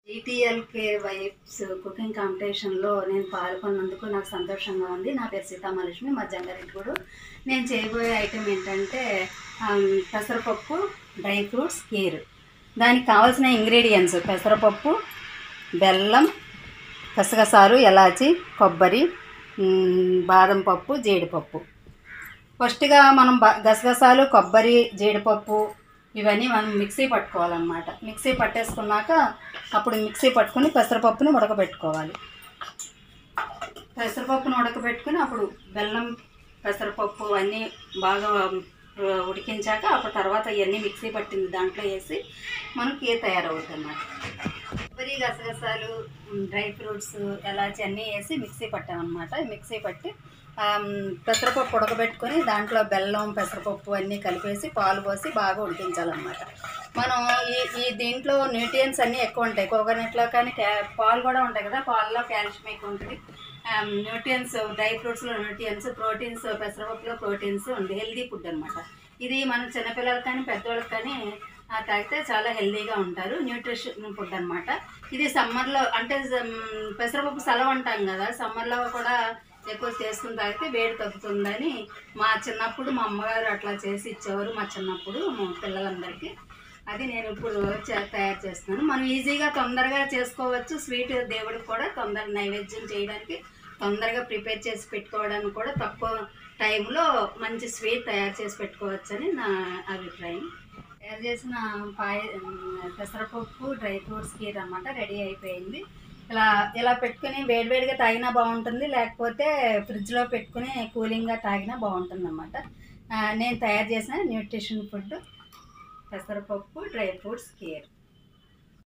ఈటీఎల్కే vibes cooking కాంపిటీషన్లో నేను పాల్గొన్నందుకు నాకు సంతోషంగా ఉంది నా పేరు సీతామహాలక్ష్మి మా జంగారెడ్డిగూడు నేను చేయబోయే ఐటెం ఏంటంటే ఆమ్, పెసరపప్పు డ్రై ఫ్రూట్స్ కీర్ దానికి కావాల్సిన ఇంగ్రీడియంట్స్ పెసరపప్పు బెల్లం గసగసాలు ఎలాచి కొబ్బరి మ్, బాదం పప్పు జీడిపప్పు ఫస్ట్గా మనం బ- గసగసాలు కొబ్బరి జీడిపప్పు ఇవన్నీ మనం మిక్సీ పట్టుకోవాలన్నమాట మిక్సీ పట్టేసుకున్నాక అప్పుడు మిక్సీ పట్టుకుని పెసరపప్పుని ఉడకబెట్టుకోవాలి పెసరపప్పును ఉడకబెట్టుకుని అప్పుడు బెల్లం పెసరపప్పు అన్నీ బాగా ఆ, ఉడికించాక అప్పుడు తర్వాత ఇవన్నీ మిక్సీ పట్టింది దాంట్లో వేసి మనకి తయారవుతుంది అన్నమాట కొబ్బరి గసగసాలు ఉమ్, డ్రై ఫ్రూట్స్ ఎలాచి అన్నీ వేసి మిక్సీ పట్టామన్నమాట మిక్సీ పట్టి ఆమ్, పెసరపప్పు ఉడకబెట్టుకొని దాంట్లో బెల్లం పెసరపప్పు అన్నీ కలిపేసి పాలు పోసి బాగా ఉడికించాలన్నమాట మనం ఈ ఈ దీంట్లో న్యూట్రియన్స్ అన్నీ ఎక్కువ ఉంటాయి కోకోనట్లో కానీ క్యా పాలు కూడా ఉంటాయి కదా పాలలో కాల్షియం ఎక్కువ ఉంటుంది న్యూట్రియన్స్ డ్రై ఫ్రూట్స్లో న్యూట్రియన్స్ ప్రోటీన్స్ పెసరపప్పులో ప్రోటీన్స్ ఉంది హెల్దీ ఫుడ్ అనమాట ఇది మన చిన్నపిల్లలకి కానీ పెద్దవాళ్ళకి కానీ ఆ, తాగితే చాలా హెల్దీగా ఉంటారు న్యూట్రిషన్ ఫుడ్ అనమాట ఇది సమ్మర్లో అంటే ఉమ్, పెసరపప్పు సెలవు అంటాం కదా సమ్మర్లో కూడా ఎక్కువ చేసుకుని తాగితే వేడి తగ్గుతుందని మా చిన్నప్పుడు మా అమ్మగారు అట్లా చేసి ఇచ్చేవారు మా చిన్నప్పుడు మా పిల్లలందరికీ అది నేను ఇప్పుడు చే- తయారు చేస్తున్నాను మనం ఈజీగా తొందరగా చేసుకోవచ్చు స్వీట్ దేవుడికి కూడా తొందర నైవేద్యం చేయడానికి తొందరగా ప్రిపేర్ చేసి పెట్టుకోవడానికి కూడా తక్కువ టైంలో మంచి స్వీట్ తయారు చేసి పెట్టుకోవచ్చు అని నా అభిప్రాయం తయారు చేసిన పాయ పెసరపప్పు డ్రై ఫ్రూట్స్ కీర్ అనమాట రెడీ అయిపోయింది ఇలా ఇలా పెట్టుకుని వేడివేడిగా తాగినా బాగుంటుంది లేకపోతే ఫ్రిడ్జ్లో పెట్టుకుని కూలింగ్గా తాగినా బాగుంటుంది అనమాట నేను తయారు చేసిన న్యూట్రిషన్ ఫుడ్ పెసరపప్పు డ్రై ఫ్రూట్స్ కీర్